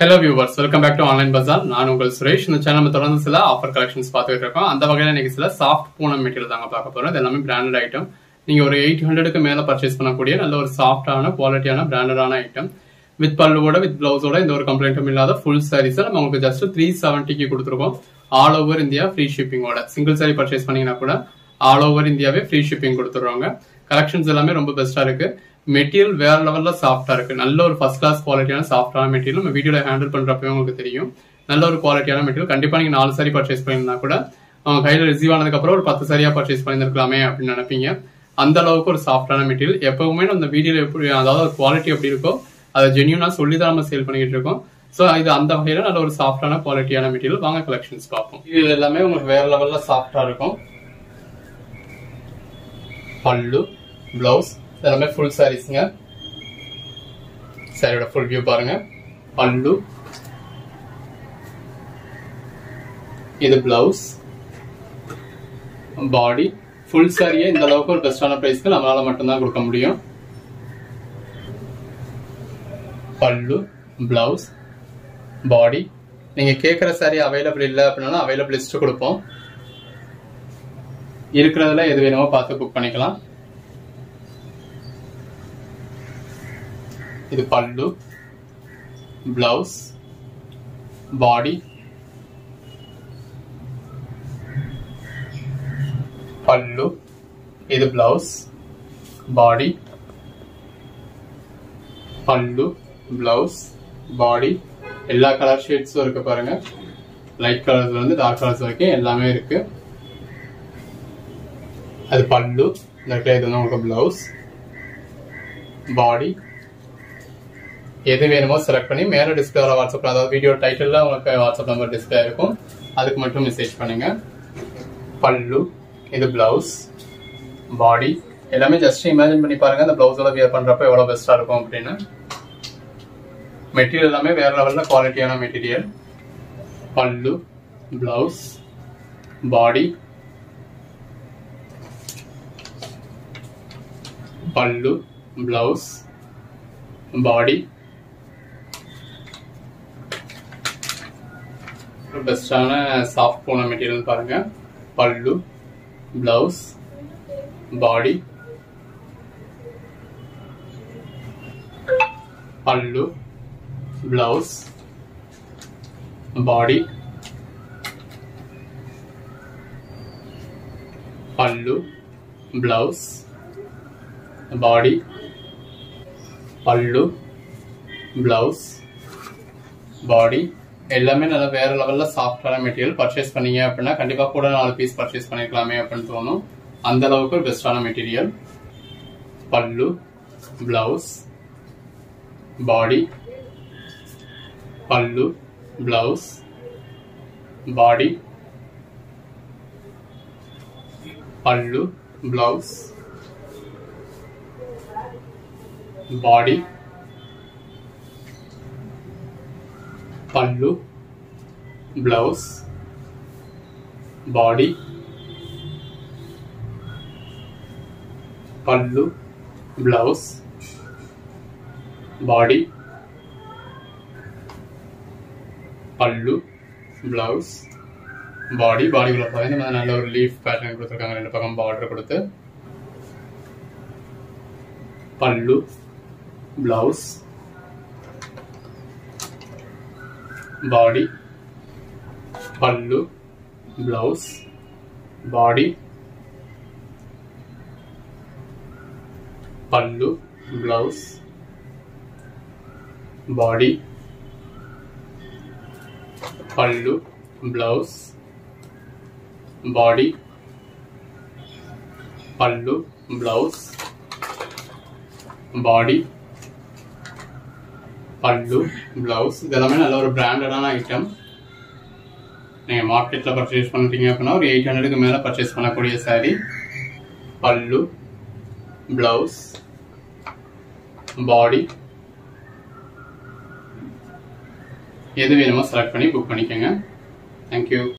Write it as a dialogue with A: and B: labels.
A: hello viewers welcome back to online Bazaar நான் உங்கள் சுரேஷ் இந்த சேனல் நம்ம தொடர்ந்து சில ஆஃபர் கலெக்ஷன்ஸ் பார்த்துட்டு இருக்கோம் அந்த வகையில் இன்னைக்கு சில சாஃப்ட் பூனம் மெட்டீரியல் தாங்க பார்க்க போறோம் இது எல்லாமே பிராண்டட் ஐட்டம் நீங்க ஒரு எயிட் ஹண்ட்ரடுக்கு மேல பர்ச்சேஸ் பண்ணக்கூடிய நல்ல ஒரு சாஃப்டான குவாலிட்டியான பிராண்டடான ஐட்டம் வித் பல்லுவோட வித் பிளவுஸோட இந்த ஒரு கம்ப்ளைண்ட்டும் இல்லாத ஃபுல் சாரீஸ் நம்ம உங்களுக்கு ஜஸ்ட் த்ரீ செவன்ட்டிக்கு கொடுத்துருக்கோம் ஆல் ஓவர் இந்தியா ஃப்ரீ ஷிப்பிங்கோட சிங்கிள் சாரி பர்ச்சேஸ் பண்ணீங்கன்னா கூட ஆல் ஓவர் இந்தியாவே ஃப்ரீ ஷிப்பிங் கொடுத்துருவாங்க கலெக்ஷன்ஸ் எல்லாமே ரொம்ப பெஸ்டா இருக்கு மெட்டீரியல் வேற லெவல்ல சாஃப்டா இருக்கு நல்ல ஒரு ஃபர்ஸ்ட் கிளாஸ் குவாலிட்டியான சாஃப்டான மெட்டீரியல் நம்ம வீடியோல ஹேண்டில் பண்றப்பவே உங்களுக்கு தெரியும் நல்ல ஒரு குவாலிட்டியான மெட்டீரியல் கண்டிப்பா நீங்க நாலு சாரி பர்ச்சேஸ் பண்ணிருந்தா கூட அவங்க கையில ரிசீவ் ஆனதுக்கு அப்புறம் ஒரு பத்து சரியா பர்ச்சேஸ் பண்ணிருக்கலாமே அப்படின்னு நினைப்பீங்க அந்த அளவுக்கு ஒரு சாஃப்டான மெட்டீரியல் எப்பவுமே நம்ம வீடியோல எப்படி அதாவது குவாலிட்டி எப்படி இருக்கோ அதை ஜென்யூனா சொல்லி தான் நம்ம சேல் பண்ணிக்கிட்டு இருக்கோம் ஸோ இது அந்த வகையில நல்ல ஒரு சாஃப்டான குவாலிட்டியான மெட்டீரியல் வாங்க கலெக்ஷன்ஸ் பார்ப்போம் இது எல்லாமே உங்களுக்கு வேற லெவல்ல சாஃப்டா இருக்கும் பல்லு பிளவுஸ் எல்லாமே ஃபுல் சாரீஸ்ங்க சாரியோட ஃபுல் வியூ பாருங்க பல்லு இது பிளவுஸ் பாடி ஃபுல் சாரியே இந்த அளவுக்கு ஒரு பெஸ்டான பிரைஸ்க்கு நம்மளால மட்டும்தான் கொடுக்க முடியும் பல்லு பிளவுஸ் பாடி நீங்க கேட்குற சாரி அவைலபிள் இல்லை அப்படின்னா அவைலபிள் லிஸ்ட் கொடுப்போம் இருக்கிறதுல எது வேணுமோ பார்த்து புக் பண்ணிக்கலாம் இது பல்லு பிளவுஸ் பாடி பல்லு இது பிளவுஸ் பாடி பல்லு பிளவுஸ் பாடி எல்லா கலர் ஷேட்ஸும் இருக்கு பாருங்க லைட் கலர்ஸ்ல இருந்து டார்க் கலர்ஸ் வரைக்கும் எல்லாமே இருக்கு அது பல்லு இந்த இடத்துல இது வந்து உங்களுக்கு பிளவுஸ் பாடி எது வேணுமோ செலக்ட் பண்ணி மேல டிஸ்பிளே வர வாட்ஸ்அப் அதாவது வீடியோ டைட்டில் உங்களுக்கு வாட்ஸ்அப் நம்பர் டிஸ்பிளே இருக்கும் அதுக்கு மட்டும் மெசேஜ் பண்ணுங்க பல்லு இது பிளவுஸ் பாடி எல்லாமே ஜஸ்ட் இமேஜின் பண்ணி பாருங்க அந்த பிளவுஸோட வியர் பண்றப்ப எவ்வளவு பெஸ்டா இருக்கும் அப்படின்னு மெட்டீரியல் எல்லாமே வேற லெவல்ல குவாலிட்டியான மெட்டீரியல் பல்லு பிளவுஸ் பாடி பல்லு பிளவுஸ் பாடி பெஸ்டான சாஃப்ட் போன மெட்டீரியல் பாருங்க பல்லு பிளவுஸ் பாடி பல்லு பிளவுஸ் பாடி பல்லு பிளவுஸ் பாடி பல்லு பிளவுஸ் பாடி எல்லாமே நல்லா வேற லெவல்ல சாஃப்டான மெட்டீரியல் பர்ச்சேஸ் பண்ணீங்க அப்படின்னா கண்டிப்பா கூட நாலு பீஸ் பர்ச்சேஸ் பண்ணிருக்கலாமே அப்படின்னு தோணும் அந்த அளவுக்கு ஒரு பெஸ்டான மெட்டீரியல் பல்லு பிளவுஸ் பாடி பல்லு பிளவுஸ் பாடி பல்லு blouse body pallu blouse body pallu blouse body pallu blouse body பாடிக்குள்ள பார்த்தீங்கன்னா இந்த மாதிரி நல்ல ஒரு லீஃப் பேட்டர்ன் கொடுத்துருக்காங்க ரெண்டு பக்கம் பார்டர் கொடுத்து pallu blouse body pallu blouse body pallu blouse body pallu blouse body pallu blouse body pallu blouse இதெல்லாமே நல்ல ஒரு பிராண்டடான ஐட்டம் நீங்கள் மார்க்கெட்டில் பர்ச்சேஸ் பண்ணிட்டீங்க அப்படின்னா ஒரு எயிட் ஹண்ட்ரடுக்கு மேலே பர்ச்சேஸ் பண்ணக்கூடிய சாரீ பல்லு பிளவுஸ் பாடி எது வேணுமோ செலக்ட் பண்ணி புக் பண்ணிக்கோங்க தேங்க்யூ